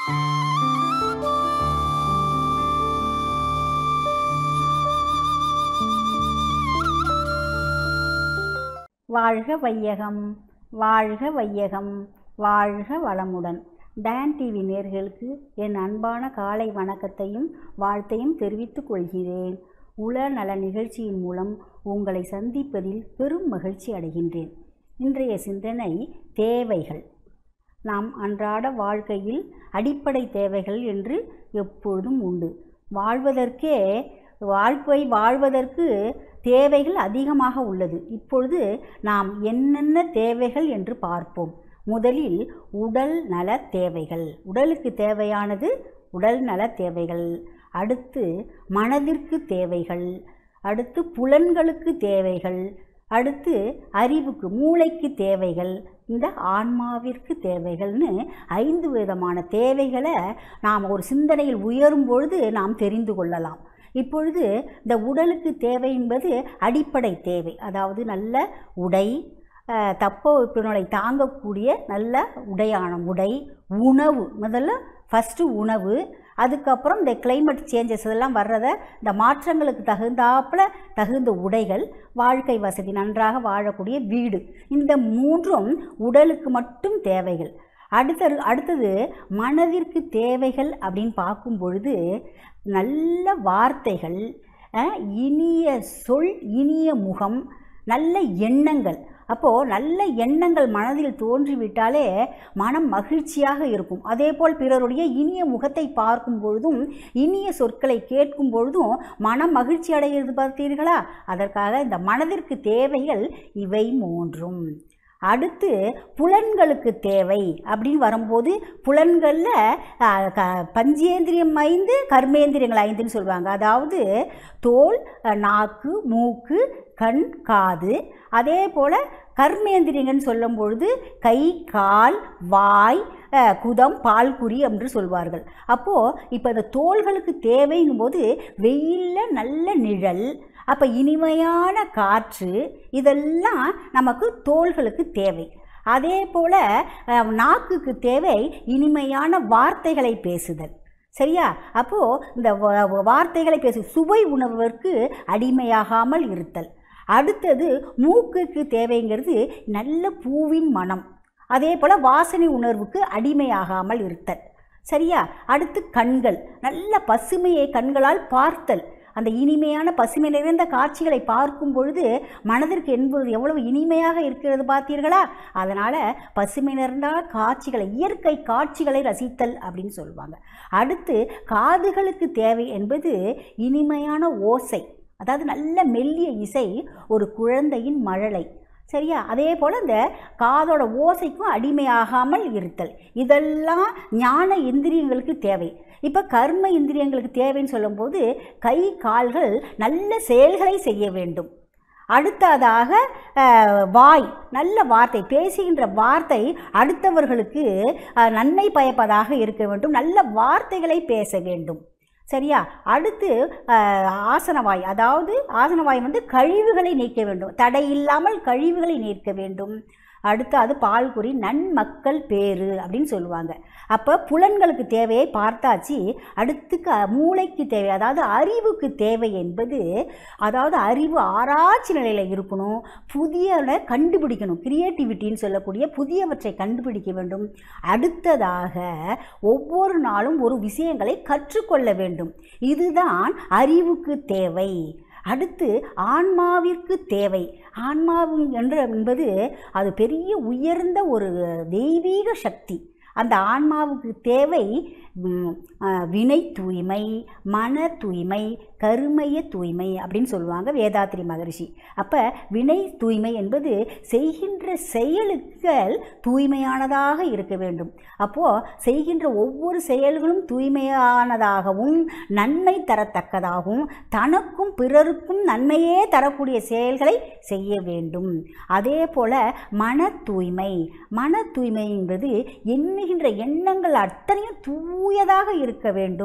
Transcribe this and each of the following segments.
வாழ்க வையகம் வாழ்க வையகம் வாழ்க வளமுடன் டான் டிவி நேர்களுக்கு என் அன்பான காலை வணக்கத்தையும் வாழ்த்தையும் தெரிவித்துக் கொள்கிறேன் உள நல நிகழ்ச்சியின் மூலம் உங்களை சந்திப்பதில் பெரும் மகிழ்ச்சி அடைகின்றேன் இன்றைய சிந்தனை தேவைகள் நாம் அன்றாட வாழ்க்கையில் அடிப்படை தேவைகள் என்று எப்பொழுதும் உண்டு வாழ்வதற்கே வாழ்க்கை வாழ்வதற்கு தேவைகள் அதிகமாக உள்ளது இப்பொழுது நாம் என்னென்ன தேவைகள் என்று பார்ப்போம் முதலில் உடல் நல தேவைகள் உடலுக்கு தேவையானது உடல் நல தேவைகள் அடுத்து மனதிற்கு தேவைகள் அடுத்து புலன்களுக்கு தேவைகள் அடுத்து அறிவுக்கு மூளைக்கு தேவைகள் இந்த ஆன்மாவிற்கு தேவைகள்னு ஐந்து விதமான தேவைகளை நாம் ஒரு சிந்தனையில் உயரும் பொழுது நாம் தெரிந்து கொள்ளலாம் இப்பொழுது இந்த உடலுக்கு தேவை என்பது அடிப்படை தேவை அதாவது நல்ல உடை அஹ், தட்பவெப்பநிலை தாங்கக்கூடிய நல்ல உடையான உடை உணவு முதல்ல ஃபஸ்ட்டு உணவு அதுக்கப்புறம் இந்த climate சேஞ்சஸ் இதெல்லாம் வர்றத இந்த மாற்றங்களுக்கு தகுந்தாப்புல தகுந்த உடைகள் வாழ்க்கை வசதி நன்றாக வாழக்கூடிய வீடு இந்த மூன்றும் உடலுக்கு மட்டும் தேவைகள் அடுத்தது அடுத்தது மனதிற்கு தேவைகள் அப்படின்னு பார்க்கும் பொழுது நல்ல வார்த்தைகள் அஹ், இனிய சொல் இனிய முகம் நல்ல எண்ணங்கள் அப்போது நல்ல எண்ணங்கள் மனதில் தோன்றிவிட்டாலே மனம் மகிழ்ச்சியாக இருக்கும் அதேபோல் பிறருடைய இனிய முகத்தை பார்க்கும் பொழுதும் இனிய சொற்களை கேட்கும் பொழுதும் மனம் மகிழ்ச்சி அடைகிறது பார்த்தீர்களா அதற்காக இந்த மனதிற்கு தேவைகள் இவை மூன்றும் அடுத்து புலன்களுக்கு தேவை அப்படின்னு வரும்போது புலன்களில் பஞ்சேந்திரியம் ஐந்து கர்மேந்திரியங்கள் ஐந்துன்னு சொல்லுவாங்க அதாவது தோல் அஹ், நாக்கு மூக்கு கண் காது அதே போல் கர்மேந்திரியங்கன்னு சொல்லும் பொழுது கை கால் வாய் அஹ், குதம் பால்குறி என்று சொல்வார்கள் அப்போது இப்போ இந்த தோள்களுக்கு தேவைங்கும் போது வெயிலில் நல்ல நிழல் அப்போ இனிமையான காற்று இதெல்லாம் நமக்கு தோள்களுக்கு தேவை அதே போல் அஹ், நாக்குக்கு தேவை இனிமையான வார்த்தைகளை பேசுதல் சரியா அப்போது இந்த வ- வ- வார்த்தைகளை பேசு சுவை உணர்வதற்கு அடிமையாகாமல் இருத்தல் அடுத்தது மூக்குக்கு தேவைங்கிறது நல்ல பூவின் மனம் அதே போல் வாசனை உணர்வுக்கு அடிமையாகாமல் இருத்தல் சரியா அடுத்து கண்கள் நல்ல பசுமையை கண்களால் பார்த்தல் அந்த இனிமையான பசுமை நிறைந்த காட்சிகளை பார்க்கும் பொழுது மனதிற்கு என்பது எவ்வளவு இனிமையாக இருக்கிறது பார்த்தீர்களா அதனால் பசுமை நிறைந்த காட்சிகளை இயற்கை காட்சிகளை ரசித்தல் அப்படின்னு சொல்லுவாங்க அடுத்து காதுகளுக்கு தேவை என்பது இனிமையான ஓசை அதாவது நல்ல மெல்லிய இசை ஒரு குழந்தையின் மழலை சரியா அதே போல் இந்த காதோட ஓசைக்கும் அடிமையாகாமல் இருத்தல் இதெல்லாம் ஞான இந்திரியங்களுக்கு தேவை இப்போ கர்ம இந்திரியங்களுக்கு தேவைன்னு சொல்லும்போது கை கால்கள் நல்ல செயல்களை செய்ய வேண்டும் அடுத்ததாக அஹ், வாய் நல்ல வார்த்தை பேசுகின்ற வார்த்தை அடுத்தவர்களுக்கு அஹ், நன்மை பயப்பதாக இருக்க வேண்டும் நல்ல வார்த்தைகளை பேச வேண்டும் சரியா அடுத்து அஹ், ஆசனவாய் அதாவது ஆசனவாய் வந்து கழிவுகளை நீக்க வேண்டும் தடை இல்லாமல் கழிவுகளை நீக்க வேண்டும் அடுத்து அது பால்குறி நன்மக்கள் பேரு அப்படின்னு சொல்லுவாங்க அப்போ புலன்களுக்கு தேவையை பார்த்தாச்சு அடுத்து க மூளைக்கு தேவை அதாவது அறிவுக்கு தேவை என்பது அதாவது அறிவு ஆராய்ச்சி நிலையில் இருக்கணும் புதிய கண்டுபிடிக்கணும் கிரியேட்டிவிட்டின்னு சொல்லக்கூடிய புதியவற்றை கண்டுபிடிக்க வேண்டும் அடுத்ததாக ஒவ்வொரு நாளும் ஒரு விஷயங்களை கற்றுக்கொள்ள வேண்டும் இதுதான் அறிவுக்கு தேவை அடுத்து ஆன்மாவிற்கு தேவை ஆன்மாவும் என்ற என்பது அது பெரிய உயர்ந்த ஒரு தெய்வீக சக்தி அந்த ஆன்மாவுக்கு தேவை ம், ஆ, வினை தூய்மை மன தூய்மை கருமைய தூய்மை அப்படின்னு சொல்லுவாங்க வேதாத்திரி மகரிஷி அப்போ வினை தூய்மை என்பது செய்கின்ற செயலுக்கள் தூய்மையானதாக இருக்க வேண்டும் அப்போது செய்கின்ற ஒவ்வொரு செயல்களும் தூய்மையானதாகவும் நன்மை தரத்தக்கதாகவும் தனக்கும் பிறருக்கும் நன்மையே தரக்கூடிய செயல்களை செய்ய வேண்டும் அதே போல் மன தூய்மை மன தூய்மை என்பது எண்ணுகின்ற எண்ணங்கள் அத்தனையும் தூயதாக இருக்க வேண்டும்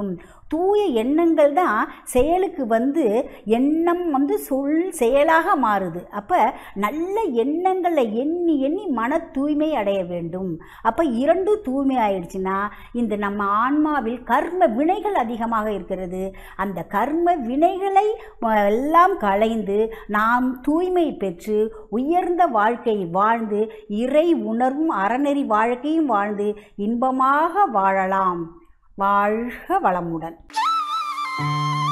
தூய எண்ணங்கள் தான் செயலுக்கு வந்து எண்ணம் வந்து சொல் செயலாக மாறுது அப்போ நல்ல எண்ணங்களை எண்ணி எண்ணி மன தூய்மை அடைய வேண்டும் அப்போ இரண்டும் தூய்மை ஆயிடுச்சுன்னா இந்த நம்ம ஆன்மாவில் கர்ம வினைகள் அதிகமாக இருக்கிறது அந்த கர்ம வினைகளை அஹ், எல்லாம் களைந்து நாம் தூய்மை பெற்று உயர்ந்த வாழ்க்கை வாழ்ந்து இறை உணர்வும் அறநெறி வாழ்க்கையும் வாழ்ந்து இன்பமாக வாழலாம் வாழ்க வளமுடன்